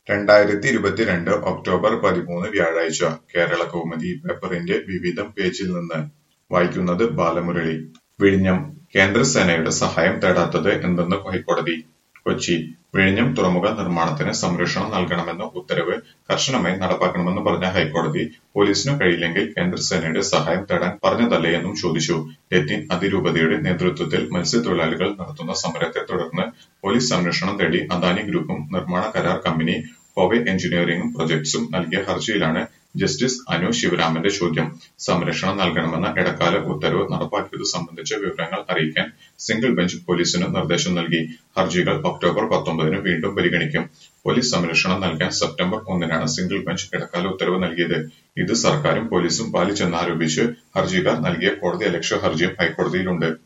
രണ്ടായിരത്തി ഇരുപത്തിരണ്ട് ഒക്ടോബർ പതിമൂന്ന് വ്യാഴാഴ്ച കേരളകൗമുദി പേപ്പറിന്റെ വിവിധം പേജിൽ നിന്ന് വായിക്കുന്നത് ബാലമുരളി വിഴിഞ്ഞം കേന്ദ്രസേനയുടെ സഹായം തേടാത്തത് എന്തെന്ന് ഹൈക്കോടതി കൊച്ചി വിഴിഞ്ഞം തുറമുഖ നിർമ്മാണത്തിന് സംരക്ഷണം നൽകണമെന്ന ഉത്തരവ് കർശനമായി നടപ്പാക്കണമെന്ന് പറഞ്ഞ ഹൈക്കോടതി പോലീസിനു കഴിയില്ലെങ്കിൽ കേന്ദ്രസേനയുടെ സഹായം തേടാൻ പറഞ്ഞതല്ലേ എന്നും ചോദിച്ചു ലത്തീൻ അതിരൂപതയുടെ നേതൃത്വത്തിൽ മത്സ്യത്തൊഴിലാളികൾ നടത്തുന്ന സമരത്തെ തുടർന്ന് പോലീസ് സംരക്ഷണം തേടി അദാനി ഗ്രൂപ്പും നിർമ്മാണ കരാർ കമ്പനി കോവെ എഞ്ചിനീയറിംഗും പ്രൊജക്ട്സും നൽകിയ ഹർജിയിലാണ് ജസ്റ്റിസ് അനു ശിവരാമന്റെ ചോദ്യം സംരക്ഷണം നൽകണമെന്ന ഇടക്കാല ഉത്തരവ് നടപ്പാക്കിയത് സംബന്ധിച്ച വിവരങ്ങൾ അറിയിക്കാൻ സിംഗിൾ ബെഞ്ച് പോലീസിന് നിർദ്ദേശം നൽകി ഹർജികൾ ഒക്ടോബർ പത്തൊമ്പതിന് വീണ്ടും പരിഗണിക്കും പോലീസ് സംരക്ഷണം നൽകാൻ സെപ്റ്റംബർ ഒന്നിനാണ് സിംഗിൾ ബെഞ്ച് ഇടക്കാല ഉത്തരവ് നൽകിയത് ഇത് സർക്കാരും പോലീസും പാലിച്ചെന്നാരോപിച്ച് ഹർജിക്കാർ നൽകിയ കോടതിയലക്ഷ്യ ഹർജിയും ഹൈക്കോടതിയിലുണ്ട്